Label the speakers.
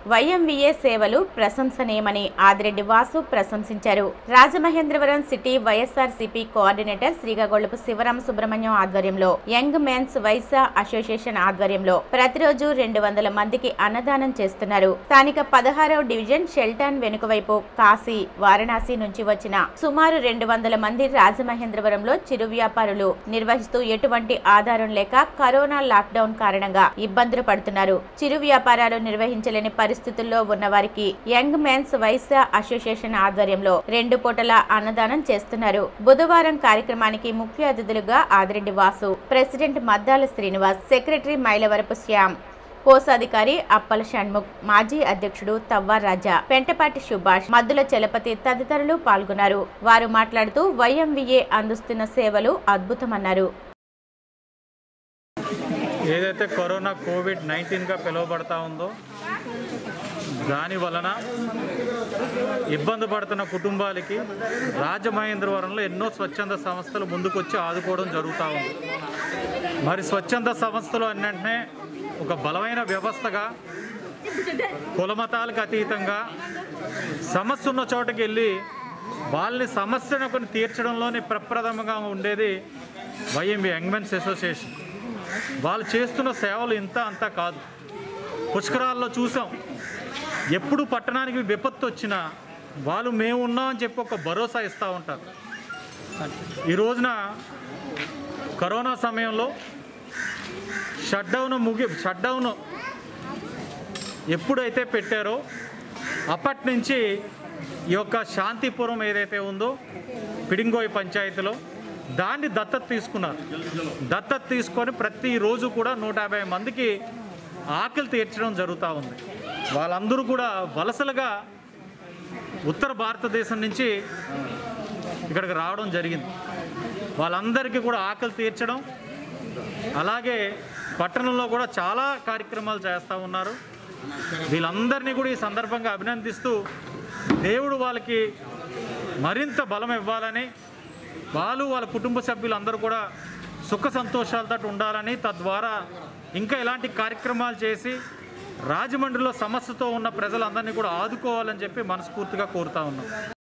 Speaker 1: వైఎంవిఏ సేవలు ప్రశంసనీయమని ఆదిరెడ్డి వాసు ప్రశంసించారు Rajamahendravaram city YSRCP coordinator Srikagolapu Sivarama Subrahmanyam ఆధ్వర్యంలో యంగ్ మెన్స్ వైసా అసోసియేషన్ ఆధ్వర్యంలో ప్రతిరోజు రెండు వందల మందికి అన్నదానం చేస్తున్నారు స్థానిక పదహారవ డివిజన్ షెల్టాన్ వెనుక వైపు కాశీ వారణాసి నుంచి వచ్చిన సుమారు రెండు వందల మంది రాజమహేంద్రవరంలో చిరు వ్యాపారులు నిర్వహిస్తూ ఎటువంటి ఆధారం లేక కరోనా లాక్డౌన్ కారణంగా ఇబ్బందులు పడుతున్నారు చిరు వ్యాపారాలు నిర్వహించలేని పరిస్థితుల్లో ఉన్న వారికి యంగ్ మెన్స్ వైశ్య అసోసియేషన్ ఆధ్వర్యంలో రెండు పూటల అన్నదానం చేస్తున్నారు బుధవారం కార్యక్రమానికి ముఖ్య అతిథులుగా ఆదిరెడ్డి వాసు ప్రెసిడెంట్ మద్దాల శ్రీనివాస్ సెక్రటరీ మైలవరపు శ్యామ్ కోశాధికారి అప్పల షణ్ముఖ్ మాజీ అధ్యక్షుడు తవ్వార్ రాజా పెంటపాటి సుభాష్ మద్దుల చలపతి తదితరులు పాల్గొన్నారు వారు మాట్లాడుతూ వైఎంవిఏ అందిస్తున్న సేవలు అద్భుతమన్నారు
Speaker 2: ఏదైతే కరోనా కోవిడ్ నైన్టీన్గా పిలువబడతా ఉందో దాని వలన ఇబ్బంది పడుతున్న కుటుంబాలకి రాజమహేంద్రవరంలో ఎన్నో స్వచ్ఛంద సంస్థలు ముందుకొచ్చి ఆదుకోవడం జరుగుతూ ఉంది మరి స్వచ్ఛంద సంస్థలు అన్నింటినే ఒక బలమైన వ్యవస్థగా కులమతాలకు అతీతంగా సమస్య ఉన్న చోటకి వెళ్ళి వాళ్ళని సమస్యను కొన్ని తీర్చడంలోనే ప్రప్రథమంగా ఉండేది వైఎంబి యంగ్మెన్స్ అసోసియేషన్ వాళ్ళు చేస్తున్న సేవలు ఇంత అంతా కాదు పుష్కరాల్లో చూసాం ఎప్పుడు పట్టణానికి విపత్తు వచ్చినా వాళ్ళు మేము ఉన్నామని చెప్పి ఒక భరోసా ఇస్తూ ఉంటారు ఈ రోజున కరోనా సమయంలో షట్డౌన్ ముగి షట్డౌన్ ఎప్పుడైతే పెట్టారో అప్పటి నుంచి ఈ యొక్క శాంతిపురం ఏదైతే ఉందో పిడింగోయ్ పంచాయతీలో దాన్ని దత్తత తీసుకున్నారు దత్తత తీసుకొని ప్రతిరోజు కూడా నూట యాభై మందికి ఆకలి తీర్చడం జరుగుతూ ఉంది వాళ్ళందరూ కూడా వలసలుగా ఉత్తర భారతదేశం నుంచి ఇక్కడికి రావడం జరిగింది వాళ్ళందరికీ కూడా ఆకలి తీర్చడం అలాగే పట్టణంలో కూడా చాలా కార్యక్రమాలు చేస్తూ ఉన్నారు వీళ్ళందరినీ కూడా ఈ సందర్భంగా అభినందిస్తూ దేవుడు వాళ్ళకి మరింత బలం ఇవ్వాలని వాళ్ళు వాళ్ళ కుటుంబ సభ్యులందరూ కూడా సుఖ సంతోషాలతో ఉండాలని తద్వారా ఇంకా ఇలాంటి కార్యక్రమాలు చేసి రాజమండ్రిలో సమస్యతో ఉన్న ప్రజలందరినీ కూడా ఆదుకోవాలని చెప్పి మనస్ఫూర్తిగా కోరుతా ఉన్నాం